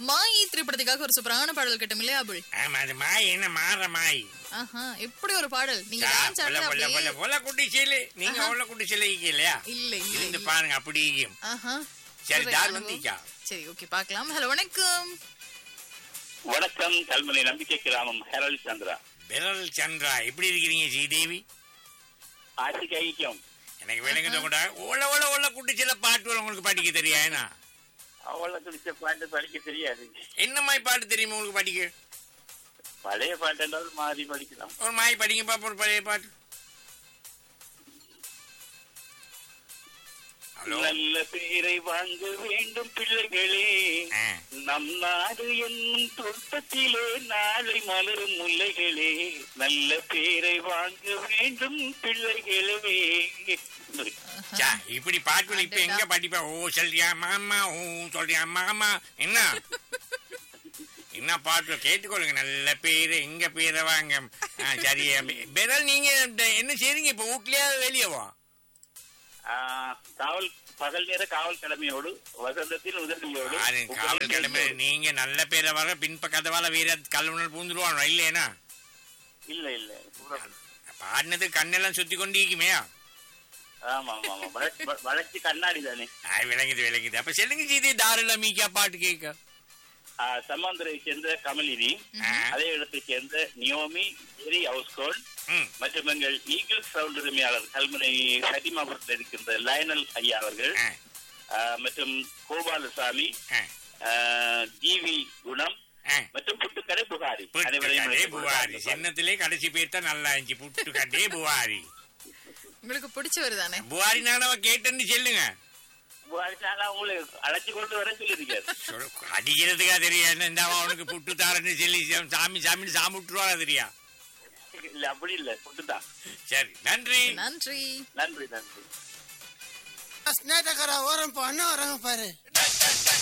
மாயி திரைப்படத்துக்காக ஒரு சூப்பரான பாடல் கேட்டோம் இல்லையா அபுல் ஆமா அது மாய் என்ன மாற மாய் ஆஹா எப்படி ஒரு பாடல் நீங்க சா, டான்ஸ் பொல, ஆடுறது பொல, பொல, அப்படியே பொல குட்டி சேலு நீங்க உள்ள குட்டி சேலை இல்லையா இல்ல இல்ல இருந்து இல்ல. பாருங்க அப்படி இருக்கும். ஆஹா சரி சரி, தார் அனுபவம். வந்தீக்கா சரி ஓகே பார்க்கலாம் ஹலோ வணக்கம் வணக்கம் கல்முனை நம்பிக்கை கிராமம் ஹெரல் சந்திரா விரல் சந்திரா எப்படி இருக்கிறீங்க ஸ்ரீதேவி ஆசிக்கு ஐக்கியம் எனக்கு விளங்குத கூட ஓல ஓல ஓல குட்டி சேலை பாட்டு உங்களுக்கு படிக்க தெரியா என்ன அவளை குடிச்ச பாட்டு படிக்க தெரியாது என்ன மாதிரி பாட்டு தெரியுமா உங்களுக்கு படிக்க பழைய பாட்டு என்றாலும் மாறி படிக்கலாம் ஒரு மாய் படிங்க பாப்போம் ஒரு பழைய பாட்டு ஹலோ நல்ல பேரை வாங்க வேண்டும் பிள்ளைகளே ஆ. நம் நாடு என்னும் தோட்டத்திலே நாளை மலரும் முல்லைகளே நல்ல பேரை வாங்க வேண்டும் பிள்ளைகளே சா, இப்படி பாட்டு இப்ப எங்க படிப்பா ஓ சொல்றியா மாமா ஓ சொல்றியா மாமா என்ன என்ன பாட்டு கேட்டுக்கொள்ளுங்க நல்ல பேரு எங்க பேரை வாங்க ஆ, சரி பெரல் நீங்க இந்த- என்ன செய்றீங்க இப்ப வீட்லயா வெளியவா ஆ, காவல் பகல் நேர காவல் கடமையோடு வசந்தத்தின் உதவியோடு யாரு காவல் கிளம்பி நீங்க நல்ல பேரை வர பின்பக்கத்தை வர வீர கல்வனல் பூந்துருவானோ இல்லையேனா இல்ல இல்ல பாடினது கண்ணெல்லாம் சுத்தி கொண்டிருக்குமே ஆமா ஆமா ஆமா வளர்ச்சி வ- வளர்ச்சி கண்ணாடி தானே ஆ, விளங்குது விளங்குது அப்ப சொல்லுங்க ஜீதி தாருல மீக்கா பாட்டு கேட்க ஆ, சம்மாந்துரை சேர்ந்த கமலினி ஆ. அதே இடத்தை சேர்ந்த நியோமி ஜெரி ஹவுஸ்கோல் ம் மற்றும் எங்கள் ஈகிள் சவுண்ட் உரிமையாளர் கல்முனை சட்டிமாபுரத்தில் இருக்கின்ற லயனல் ஐயா அவர்கள் ஆ, ஆ, மற்றும் கோபாலசாமி ஆ, ஆ, ஜிவி குணம் ஆ. மற்றும் புட்டுக்கடை புகாரி புட்டுக்கடே அனைவரையும் புவாரி சின்னத்திலே கடைசி பேர் தான் நல்லா இருந்துச்சு புட்டுக்கடே புவாரி உங்களுக்கு பிடிச்சவர் தானே புவாரி நானவ கேட்டேன்னு சொல்லுங்க புகாரி சாலா உங்களை அழைச்சி கொண்டு வர சொல்லியிருக்காரு சொல்- அடிக்கிறதுக்கா தெரியும் இந்த அவனுக்கு புட்டு தாரன்னு சொல்லி சாமி சாமின்னு சாப்பிட்டுருவாங்க தெரியா இல்ல அப்படி இல்ல புட்டுதான் சரி நன்றி நன்றி நன்றி நன்றி ஸ்னேட்டக்காரா ஓரம் இப்போ அண்ணன் வராங்க பாரு